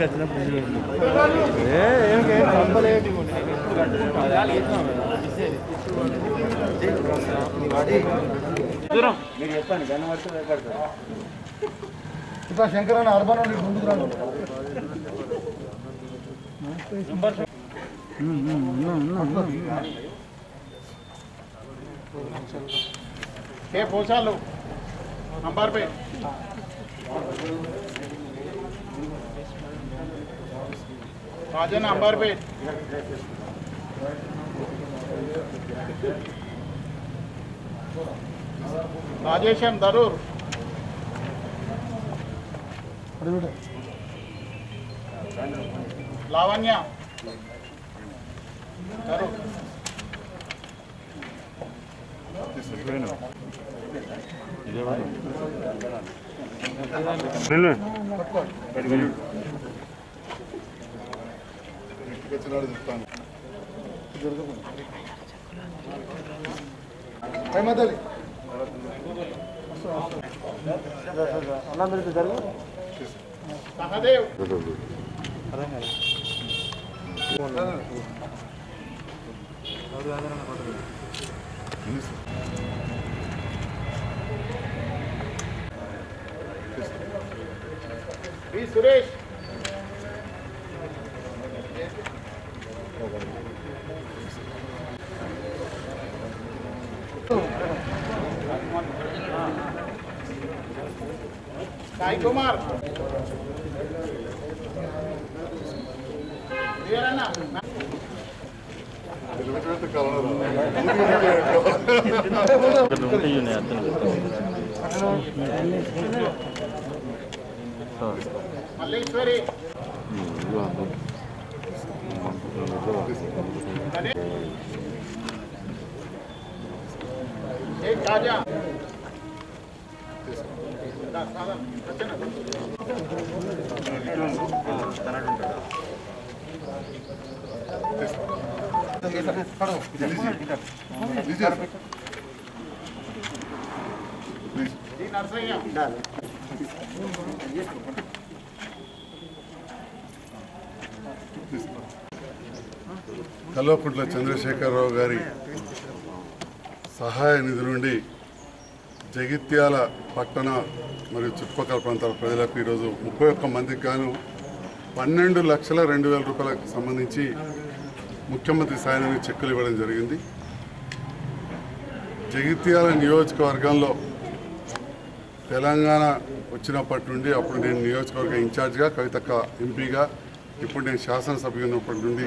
ఇట్లా శంకరన్న అర్బన్ నుండి ముందుకు రాను ఏ పోసాలు నంబర్ పే రాజన్ అంబర్ పే రాజేశం దరూర్ లావణ్య దరూర్ హైమదలి Sahadev V Suresh Sai Kumar Veeranna Malleshwari A Khaja G Narsaiah Kalvakuntla Chandrasekhar Rao గారి సహాయ నిధి నుండి జగిత్యాల పట్టణ మరియు చుట్టుపక్కల ప్రాంతాల ప్రజలకు ఈరోజు ముప్పై ఒక్క మందికి గాను పన్నెండు లక్షల రెండు వేల రూపాయలకు సంబంధించి ముఖ్యమంత్రి సాయం నిధి చెక్కులు ఇవ్వడం జరిగింది జగిత్యాల నియోజకవర్గంలో తెలంగాణ వచ్చినప్పటి నుండి అప్పుడు నేను నియోజకవర్గ ఇన్ఛార్జ్గా కవితక్క ఎంపీగా ఇప్పుడు నేను శాసనసభ్యుగా ఉన్నప్పటి నుండి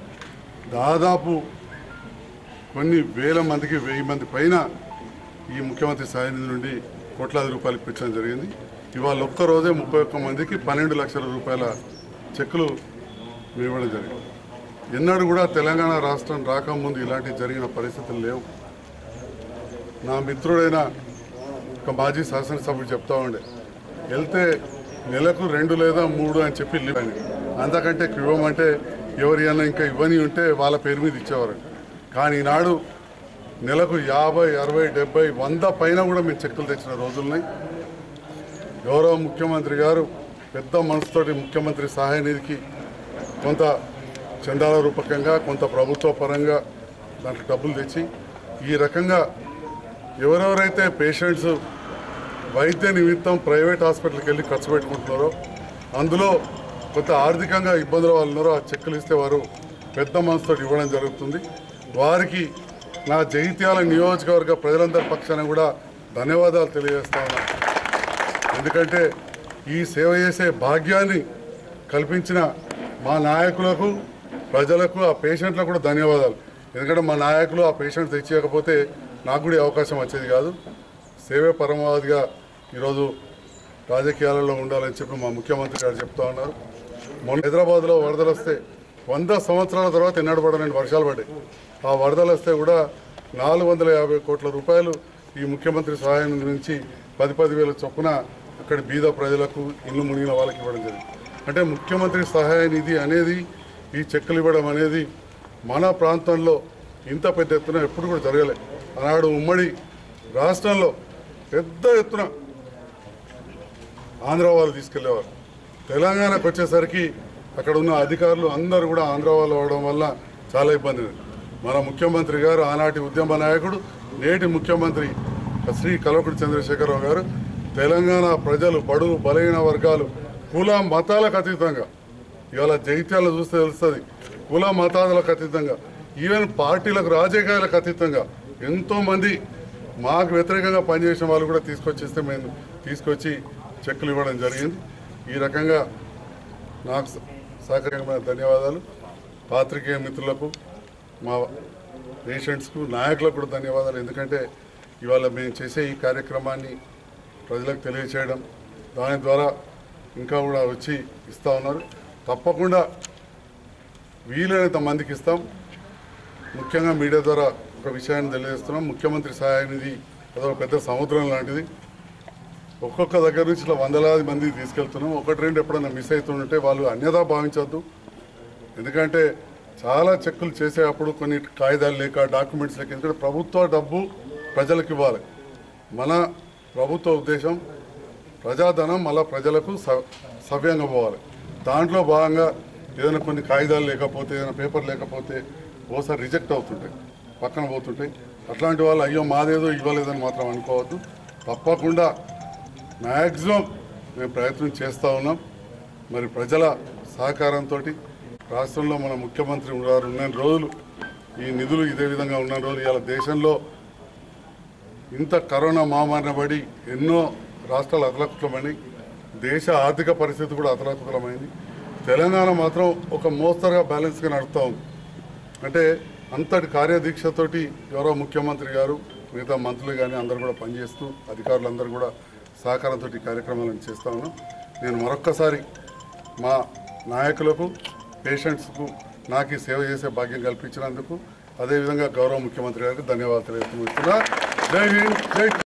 దాదాపు కొన్ని వేల మందికి వెయ్యి మంది పైన ఈ ముఖ్యమంత్రి సాయ నిధి నుండి కోట్లాది రూపాయలు ఇప్పించడం జరిగింది ఇవాళ ఒక్క రోజే ముప్పై ఒక్క మందికి పన్నెండు లక్షల రూపాయల చెక్కులు మేము ఇవ్వడం జరిగింది ఎన్నడూ కూడా తెలంగాణ రాష్ట్రం రాకముందు ఇలాంటి జరిగిన పరిస్థితులు లేవు నా మిత్రుడైన ఒక మాజీ శాసనసభ్యుడు చెప్తా ఉండే వెళ్తే నెలకు రెండు లేదా మూడు అని చెప్పి లీవ్ అని అంతకంటే ఎక్కువ ఇవ్వమంటే ఎవరి అన్నా ఇంకా ఇవ్వని ఉంటే వాళ్ళ పేరు మీద ఇచ్చేవారు కానీ ఈనాడు నెలకు యాభై అరవై డెబ్బై వంద పైన కూడా మేము చెక్కులు తెచ్చిన రోజులున్నాయి గౌరవ ముఖ్యమంత్రి గారు పెద్ద మనసుతోటి ముఖ్యమంత్రి సహాయ నిధికి కొంత చందాల రూపకంగా కొంత ప్రభుత్వ పరంగా దాంట్లో డబ్బులు తెచ్చి ఈ రకంగా ఎవరెవరైతే పేషెంట్స్ వైద్య నిమిత్తం ప్రైవేట్ హాస్పిటల్కి వెళ్ళి ఖర్చు పెట్టుకుంటున్నారో అందులో కొంత ఆర్థికంగా ఇబ్బందుల వాళ్ళు ఉన్నారో ఆ చెక్కులు ఇస్తే వారు పెద్ద మనసుతో ఇవ్వడం జరుగుతుంది వారికి నా జగిత్యాల నియోజకవర్గ ప్రజలందరి పక్షాన కూడా ధన్యవాదాలు తెలియజేస్తా ఉన్నాను ఎందుకంటే ఈ సేవ చేసే భాగ్యాన్ని కల్పించిన మా నాయకులకు ప్రజలకు ఆ పేషెంట్లకు కూడా ధన్యవాదాలు ఎందుకంటే మా నాయకులు ఆ పేషెంట్ తెచ్చేయకపోతే నాకు కూడా ఈ అవకాశం వచ్చేది కాదు సేవే పరమావధిగా ఈరోజు రాజకీయాలలో ఉండాలని చెప్పి మా ముఖ్యమంత్రి గారు చెప్తా ఉన్నారు మొన్న హైదరాబాద్లో వరదలు వస్తే వంద సంవత్సరాల తర్వాత ఎన్నడూ పడని వర్షాలు పడ్డాయి ఆ వరదలు వస్తే కూడా నాలుగు వందల యాభై కోట్ల రూపాయలు ఈ ముఖ్యమంత్రి సహాయం నుంచి పది పది వేల చొప్పున అక్కడ బీద ప్రజలకు ఇల్లు మునిగిన వాళ్ళకి ఇవ్వడం జరిగింది అంటే ముఖ్యమంత్రి సహాయ నిధి అనేది ఈ చెక్కులు ఇవ్వడం అనేది మన ప్రాంతంలో ఇంత పెద్ద ఎత్తున ఎప్పుడు కూడా జరగలే ఆనాడు ఉమ్మడి రాష్ట్రంలో పెద్ద ఎత్తున ఆంధ్ర వాళ్ళు తీసుకెళ్లేవారు తెలంగాణకు వచ్చేసరికి అక్కడ ఉన్న అధికారులు అందరూ కూడా ఆంధ్ర వాళ్ళు అవడం వల్ల చాలా ఇబ్బంది ఉంది. మన ముఖ్యమంత్రి గారు ఆనాటి ఉద్యమ నాయకుడు నేటి ముఖ్యమంత్రి శ్రీ కల్వకుడి చంద్రశేఖరరావు గారు తెలంగాణ ప్రజలు బడుగు బలహీన వర్గాలు కుల మతాలకు అతీతంగా ఇవాళ జైత్యాలు చూస్తే తెలుస్తుంది కుల మతాలకు అతీతంగా ఈవెన్ పార్టీలకు రాజకీయాలకు అతీతంగా ఎంతోమంది మాకు వ్యతిరేకంగా పనిచేసిన వాళ్ళు కూడా తీసుకొచ్చిస్తే మేము తీసుకొచ్చి చెక్కులు ఇవ్వడం జరిగింది ఈ రకంగా నాకు స- సహకరించిన ధన్యవాదాలు పాత్రికేయ మిత్రులకు మా పేషెంట్స్కు నాయకులకు కూడా ధన్యవాదాలు ఎందుకంటే ఇవాళ మేము చేసే ఈ కార్యక్రమాన్ని ప్రజలకు తెలియచేయడం దాని ద్వారా ఇంకా కూడా వచ్చి ఇస్తూ ఉన్నారు తప్పకుండా వీలైనంత మందికి ఇస్తాం ముఖ్యంగా మీడియా ద్వారా ఒక విషయాన్ని తెలియజేస్తున్నాం ముఖ్యమంత్రి సహాయ నిధి అదొక పెద్ద సముద్రం లాంటిది ఒక్కొక్క దగ్గర నుంచి ఇట్లా వందలాది మంది తీసుకెళ్తున్నాం ఒకటి రెండు ఎప్పుడైనా మిస్ అవుతుంటే వాళ్ళు అన్యదా భావించొద్దు ఎందుకంటే చాలా చెక్కులు చేసేటప్పుడు కొన్ని కాగితాలు లేక డాక్యుమెంట్స్ లేక ఎందుకంటే ప్రభుత్వ డబ్బు ప్రజలకు ఇవ్వాలి మన ప్రభుత్వ ఉద్దేశం ప్రజాధనం మళ్ళా ప్రజలకు స- సవ్యంగా పోవాలి దాంట్లో భాగంగా ఏదైనా కొన్ని కాగితాలు లేకపోతే ఏదైనా పేపర్ లేకపోతే ఓసారి రిజెక్ట్ అవుతుంటాయి పక్కన పోతుంటాయి అట్లాంటి వాళ్ళు అయ్యో మాదేదో ఇవ్వలేదని మాత్రం అనుకోవద్దు తప్పకుండా మ్యాక్సిమం మేము ప్రయత్నం చేస్తూ ఉన్నాం మరి ప్రజల సహకారంతో రాష్ట్రంలో మన ముఖ్యమంత్రి ఉన్నారు ఉన్న రోజులు ఈ నిధులు ఇదే విధంగా ఉన్న రోజులు ఇవాళ దేశంలో ఇంత కరోనా మహమ్మారిన పడి ఎన్నో రాష్ట్రాలు అతలకుతలమైనవి దేశ ఆర్థిక పరిస్థితి కూడా అతలకుతలమైంది తెలంగాణ మాత్రం ఒక మోస్తరుగా బ్యాలెన్స్గా నడుస్తూ ఉంది అంటే అంతటి కార్యదీక్షతోటి ఎవరో ముఖ్యమంత్రి గారు మిగతా మంత్రులు కానీ అందరూ కూడా పనిచేస్తూ అధికారులందరూ కూడా సహకారంతో ఈ కార్యక్రమాలను చేస్తా ఉన్నాం నేను మరొక్కసారి మా నాయకులకు పేషెంట్స్కు నాకు ఈ సేవ చేసే భాగ్యం కల్పించినందుకు అదేవిధంగా గౌరవ ముఖ్యమంత్రి గారికి ధన్యవాదాలు తెలియజేస్తున్నా జై హింద్ జై